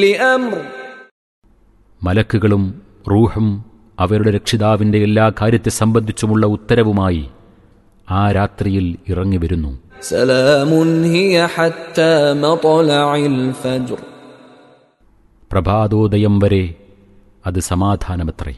لأمر മലക്കുകളും റൂഹും അവരുടെ രക്ഷിതാവിന്റെ എല്ലാ കാര്യത്തെ സംബന്ധിച്ചുമുള്ള ഉത്തരവുമായി ആ രാത്രിയിൽ ഇറങ്ങി വരുന്നു سلام هي حتى مطلع الفجر പ്രഭാതോദയം വരെ അത് സമാധാനമത്രേ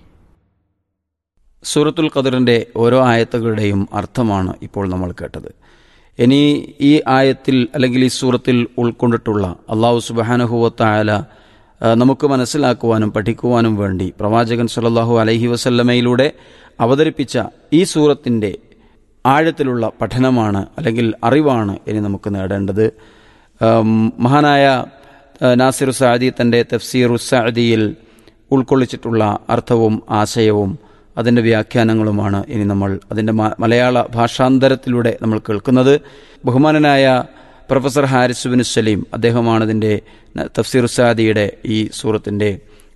സൂറത്തുൽ ഖദറിൻ്റെ ഓരോ ആയത്തുകളുടെയും അർത്ഥമാണ് ഇപ്പോൾ നമ്മൾ കേട്ടത് ഇനി ഈ ആയത്തിൽ അല്ലെങ്കിൽ ഈ സൂറത്തിൽ ഉൾക്കൊണ്ടിട്ടുള്ള അള്ളാഹു സുബാനഹുവത്തായാല നമുക്ക് മനസ്സിലാക്കുവാനും പഠിക്കുവാനും വേണ്ടി പ്രവാചകൻ സല്ലല്ലാഹു അലൈഹി വസല്ലമയിലൂടെ അവതരിപ്പിച്ച ഈ സൂറത്തിൻ്റെ ആഴത്തിലുള്ള പഠനമാണ് അല്ലെങ്കിൽ അറിവാണ് ഇനി നമുക്ക് നേടേണ്ടത് ഉം, മഹാനായ ആ, നാസിർ സാദി തൻ്റെ തഫ്സീർ സാദിയിൽ ഉൾക്കൊള്ളിച്ചിട്ടുള്ള അർത്ഥവും ആശയവും അതിൻ്റെ വ്യാഖ്യാനങ്ങളുമാണ് ഇനി നമ്മൾ അതിൻ്റെ മ- മലയാള ഭാഷാന്തരത്തിലൂടെ നമ്മൾ കേൾക്കുന്നത് ബഹുമാനനായ പ്രൊഫസർ ഹാരിസ് ബിൻ സലീം അദ്ദേഹമാണ് ഇതിൻ്റെ ന- തഫ്സീർ സാദിയുടെ ഈ സൂറത്തിൻ്റെ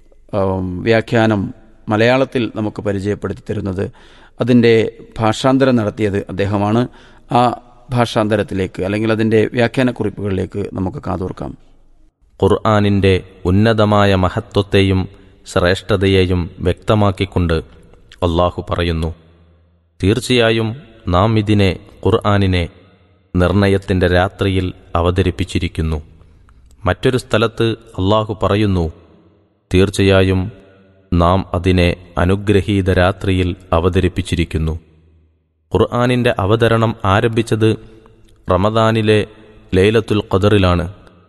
ഉം, വ്യാഖ്യാനം മലയാളത്തിൽ നമുക്ക് പരിചയപ്പെടുത്തി തരുന്നത് അതിൻ്റെ ഭാഷാന്തരം നടത്തിയത് അദ്ദേഹമാണ് ആ ഭാഷാന്തരത്തിലേക്ക് അല്ലെങ്കിൽ അതിൻ്റെ വ്യാഖ്യാനക്കുറിപ്പുകളിലേക്ക് നമുക്ക് കാതോർക്കാം ഖുർആാനിൻ്റെ ഉന്നതമായ മഹത്വത്തെയും ശ്രേഷ്ഠതയെയും വ്യക്തമാക്കിക്കൊണ്ട് അള്ളാഹു പറയുന്നു തീർച്ചയായും നാം ഇതിനെ ഖുർആാനിനെ നിർണയത്തിൻ്റെ രാത്രിയിൽ അവതരിപ്പിച്ചിരിക്കുന്നു മറ്റൊരു സ്ഥലത്ത് അള്ളാഹു പറയുന്നു തീർച്ചയായും നാം അതിനെ അനുഗ്രഹീത രാത്രിയിൽ അവതരിപ്പിച്ചിരിക്കുന്നു ഖുർആാനിൻ്റെ അവതരണം ആരംഭിച്ചത് റമദാനിലെ ലൈലത്തുൽ ഖദറിലാണ്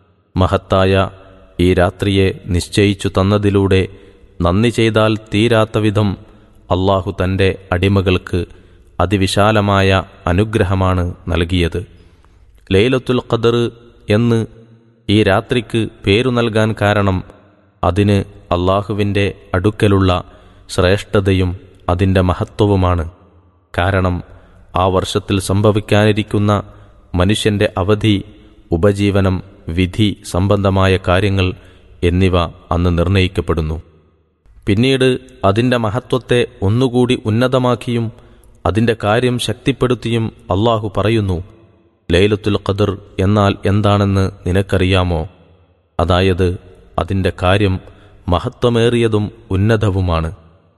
മഹത്തായ ഈ രാത്രിയെ നിശ്ചയിച്ചു തന്നതിലൂടെ നന്ദി ചെയ്താൽ തീരാത്ത വിധം അള്ളാഹു തൻ്റെ അടിമകൾക്ക് അതിവിശാലമായ അനുഗ്രഹമാണ് നൽകിയത് ലൈലത്തുൽ ഖദർ എന്ന് ഈ രാത്രിക്ക് പേരു നൽകാൻ കാരണം അതിന് അള്ളാഹുവിൻ്റെ അടുക്കലുള്ള ശ്രേഷ്ഠതയും അതിൻ്റെ മഹത്വവുമാണ് കാരണം ആ വർഷത്തിൽ സംഭവിക്കാനിരിക്കുന്ന മനുഷ്യന്റെ അവധി ഉപജീവനം വിധി സംബന്ധമായ കാര്യങ്ങൾ എന്നിവ അന്ന് നിർണയിക്കപ്പെടുന്നു പിന്നീട് അതിൻ്റെ മഹത്വത്തെ ഒന്നുകൂടി ഉന്നതമാക്കിയും അതിൻ്റെ കാര്യം ശക്തിപ്പെടുത്തിയും അള്ളാഹു പറയുന്നു ലൈലത്തുൽ ഖദർ എന്നാൽ എന്താണെന്ന് നിനക്കറിയാമോ അതായത് അതിൻ്റെ കാര്യം മഹത്വമേറിയതും ഉന്നതവുമാണ്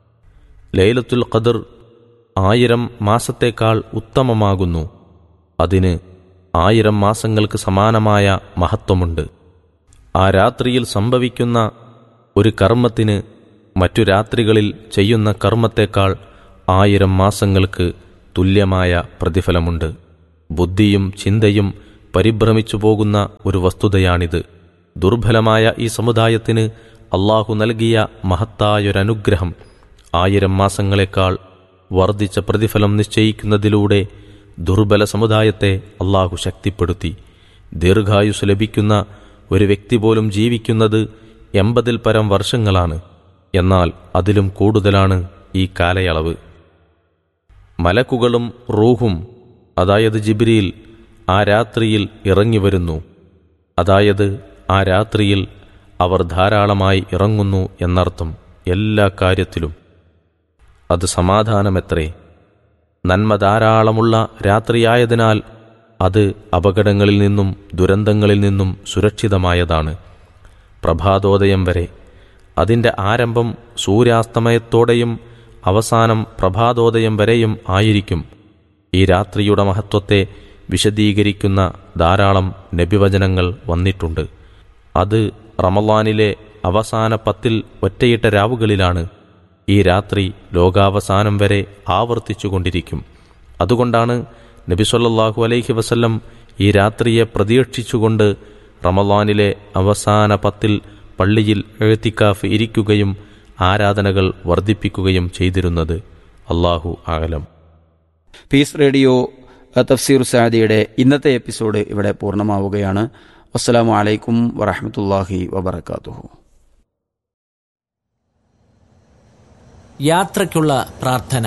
ലൈലത്തുൽ ഖദർ ആയിരം മാസത്തേക്കാൾ ഉത്തമമാകുന്നു അതിന് ആയിരം മാസങ്ങൾക്ക് സമാനമായ മഹത്വമുണ്ട് ആ രാത്രിയിൽ സംഭവിക്കുന്ന ഒരു കർമ്മത്തിന് മറ്റു രാത്രികളിൽ ചെയ്യുന്ന കർമ്മത്തേക്കാൾ ആയിരം മാസങ്ങൾക്ക് തുല്യമായ പ്രതിഫലമുണ്ട് ബുദ്ധിയും ചിന്തയും പരിഭ്രമിച്ചു പോകുന്ന ഒരു വസ്തുതയാണിത് ദുർബലമായ ഈ സമുദായത്തിന് അള്ളാഹു നൽകിയ മഹത്തായൊരനുഗ്രഹം ആയിരം മാസങ്ങളെക്കാൾ വർദ്ധിച്ച പ്രതിഫലം നിശ്ചയിക്കുന്നതിലൂടെ ദുർബല സമുദായത്തെ അള്ളാഹു ശക്തിപ്പെടുത്തി ദീർഘായുസ് ലഭിക്കുന്ന ഒരു വ്യക്തി പോലും ജീവിക്കുന്നത് എൺപതിൽ പരം വർഷങ്ങളാണ് എന്നാൽ അതിലും കൂടുതലാണ് ഈ കാലയളവ് മലക്കുകളും റൂഹും അതായത് ജിബ്രിയിൽ ആ രാത്രിയിൽ ഇറങ്ങിവരുന്നു അതായത് ആ രാത്രിയിൽ അവർ ധാരാളമായി ഇറങ്ങുന്നു എന്നർത്ഥം എല്ലാ കാര്യത്തിലും അത് സമാധാനമെത്രേ നന്മ ധാരാളമുള്ള രാത്രിയായതിനാൽ അത് അപകടങ്ങളിൽ നിന്നും ദുരന്തങ്ങളിൽ നിന്നും സുരക്ഷിതമായതാണ് പ്രഭാതോദയം വരെ അതിൻ്റെ ആരംഭം സൂര്യാസ്തമയത്തോടെയും അവസാനം പ്രഭാതോദയം വരെയും ആയിരിക്കും ഈ രാത്രിയുടെ മഹത്വത്തെ വിശദീകരിക്കുന്ന ധാരാളം നബിവചനങ്ങൾ വന്നിട്ടുണ്ട് അത് റമലാനിലെ അവസാന പത്തിൽ ഒറ്റയിട്ട രാവുകളിലാണ് ഈ രാത്രി ലോകാവസാനം വരെ ആവർത്തിച്ചുകൊണ്ടിരിക്കും അതുകൊണ്ടാണ് നബി സല്ലല്ലാഹു അലൈഹി വസല്ലം ഈ രാത്രിയെ പ്രതീക്ഷിച്ചുകൊണ്ട് റമലാനിലെ അവസാന പത്തിൽ പള്ളിയിൽ എഴുത്തിക്കാഫ് ഇരിക്കുകയും ആരാധനകൾ വർദ്ധിപ്പിക്കുകയും ചെയ്തിരുന്നത് അള്ളാഹു ആകലം പീസ് റേഡിയോ അഹ്, തഫ്സീർ സാദിയുടെ ഇന്നത്തെ എപ്പിസോഡ് ഇവിടെ പൂർണ്ണമാവുകയാണ് അസ്സലാമു അലൈക്കും വറഹമത്തല്ലാഹി വബർക്കാത്തുഹു യാത്രയ്ക്കുള്ള പ്രാർത്ഥന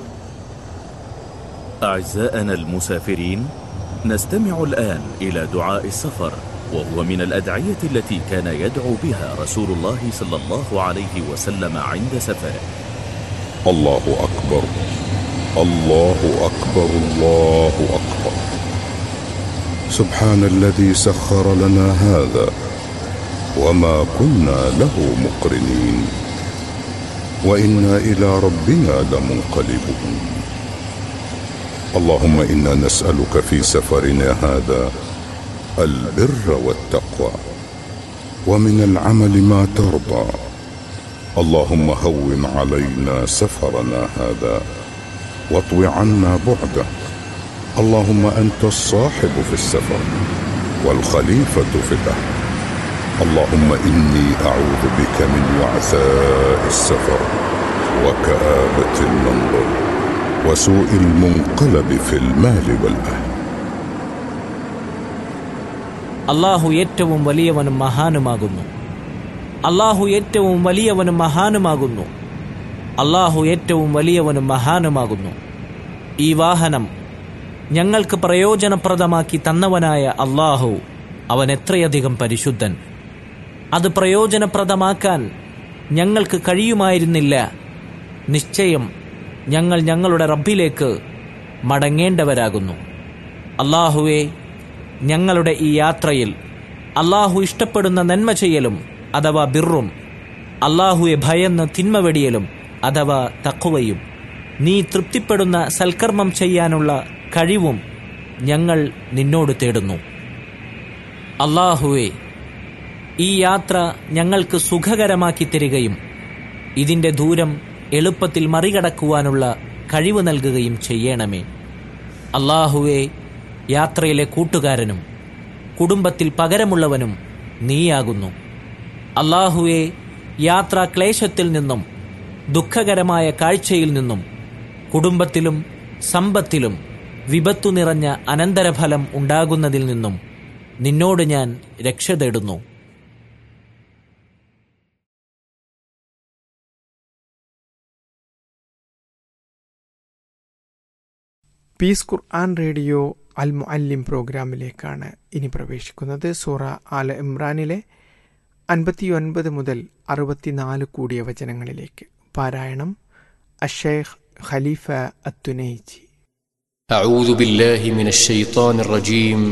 أعزائنا المسافرين نستمع الآن إلى دعاء السفر وهو من الأدعية التي كان يدعو بها رسول الله صلى الله عليه وسلم عند سفره الله أكبر الله أكبر الله أكبر سبحان الذي سخر لنا هذا وما كنا له مقرنين وإنا إلى ربنا لمنقلبون اللهم إنا نسألك في سفرنا هذا البر والتقوى ومن العمل ما ترضى اللهم هون علينا سفرنا هذا واطو عنا بعده اللهم انت الصاحب في السفر والخليفه في الاهل اللهم اني اعوذ بك من وعثاء السفر وكابه المنظر وسوء المنقلب في المال والاهل അള്ളാഹു ഏറ്റവും വലിയവനും മഹാനുമാകുന്നു അള്ളാഹു ഏറ്റവും വലിയവനും മഹാനുമാകുന്നു അള്ളാഹു ഏറ്റവും വലിയവനും മഹാനുമാകുന്നു ഈ വാഹനം ഞങ്ങൾക്ക് പ്രയോജനപ്രദമാക്കി തന്നവനായ അള്ളാഹു അവൻ എത്രയധികം പരിശുദ്ധൻ അത് പ്രയോജനപ്രദമാക്കാൻ ഞങ്ങൾക്ക് കഴിയുമായിരുന്നില്ല നിശ്ചയം ഞങ്ങൾ ഞങ്ങളുടെ റബ്ബിലേക്ക് മടങ്ങേണ്ടവരാകുന്നു അള്ളാഹുവെ ഞങ്ങളുടെ ഈ യാത്രയിൽ അള്ളാഹു ഇഷ്ടപ്പെടുന്ന നന്മ ചെയ്യലും അഥവാ ബിറും അള്ളാഹുവെ ഭയന്ന് തിന്മ വെടിയലും അഥവാ തക്കുവയും നീ തൃപ്തിപ്പെടുന്ന സൽക്കർമ്മം ചെയ്യാനുള്ള കഴിവും ഞങ്ങൾ നിന്നോട് തേടുന്നു അള്ളാഹുവെ ഈ യാത്ര ഞങ്ങൾക്ക് സുഖകരമാക്കി തരികയും ഇതിന്റെ ദൂരം എളുപ്പത്തിൽ മറികടക്കുവാനുള്ള കഴിവ് നൽകുകയും ചെയ്യണമേ അള്ളാഹുവെ യാത്രയിലെ കൂട്ടുകാരനും കുടുംബത്തിൽ പകരമുള്ളവനും നീയാകുന്നു അള്ളാഹുവെ യാത്രാ ക്ലേശത്തിൽ നിന്നും ദുഃഖകരമായ കാഴ്ചയിൽ നിന്നും കുടുംബത്തിലും സമ്പത്തിലും വിപത്തു നിറഞ്ഞ അനന്തരഫലം ഉണ്ടാകുന്നതിൽ നിന്നും നിന്നോട് ഞാൻ രക്ഷ തേടുന്നു പീസ് ഖുർആൻ റേഡിയോ അൽ മുഅല്ലിം പ്രോഗ്രാമിലേക്കാണ് ഇനി പ്രവേശിക്കുന്നത് സൂറ ആല ഇമ്രാനിലെ അൻപത്തിയൊൻപത് മുതൽ അറുപത്തിനാല് കൂടിയ വചനങ്ങളിലേക്ക് പാരായണം അഷേഖ് ഖലീഫ അത്തുനൈജി أعوذ بالله من الشيطان الرجيم